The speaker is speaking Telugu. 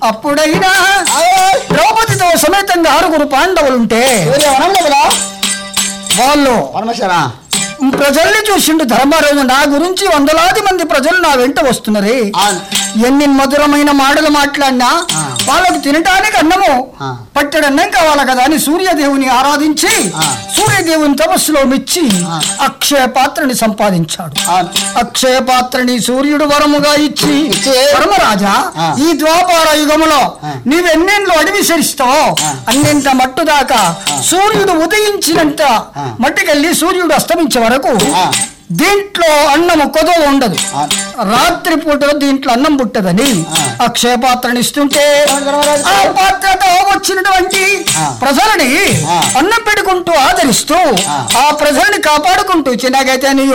అప్పుడైనా ద్రౌపదితో సమేతంగా ఆరుగురు పాండవులుంటే వాళ్ళు పరమేశ్వరా ప్రజల్ని చూసిండు ధర్మరాజు నా గురించి వందలాది మంది ప్రజలు నా వెంట వస్తున్నారు అవును. ఎన్ని మధురమైన మాటలు మాట్లాడినా ఆ. వాళ్ళకు తినటానికి అన్నము ఆ. పట్టడన్నం కావాలి కదా అని సూర్యదేవుని ఆరాధించి ఆ. సూర్యదేవుని తపస్సులో మెచ్చి ఆ. అక్షయ పాత్రని సంపాదించాడు అవును. అక్షయ పాత్రని సూర్యుడు వరముగా ఇచ్చి ఇచ్చి, ధర్మరాజా ఆ. ఈ ద్వాపార యుగములో ఆ. నీవెన్నెన్లు అడవి సరిస్తావో ఆ. అన్నింత మట్టు దాకా సూర్యుడు ఉదయించినంత ఆ. మట్టికెళ్ళి సూర్యుడు అస్తమించే వరకు ఆ. దీంట్లో అన్నము కొదవ ఉండదు అవును. రాత్రి పూట దీంట్లో అన్నం పుట్టదని ఆ. అక్షయ పాత్రని ఇస్తుంటే అవును, ధర్మరాజు. ఆ పాత్రతో వచ్చినటువంటి ఆ. ప్రజలని ఆ. అన్నం పెట్టుకుంటూ ఆదరిస్తూ ఆ. ఆ ప్రజల్ని కాపాడుకుంటూ చిన్నగైతే నీ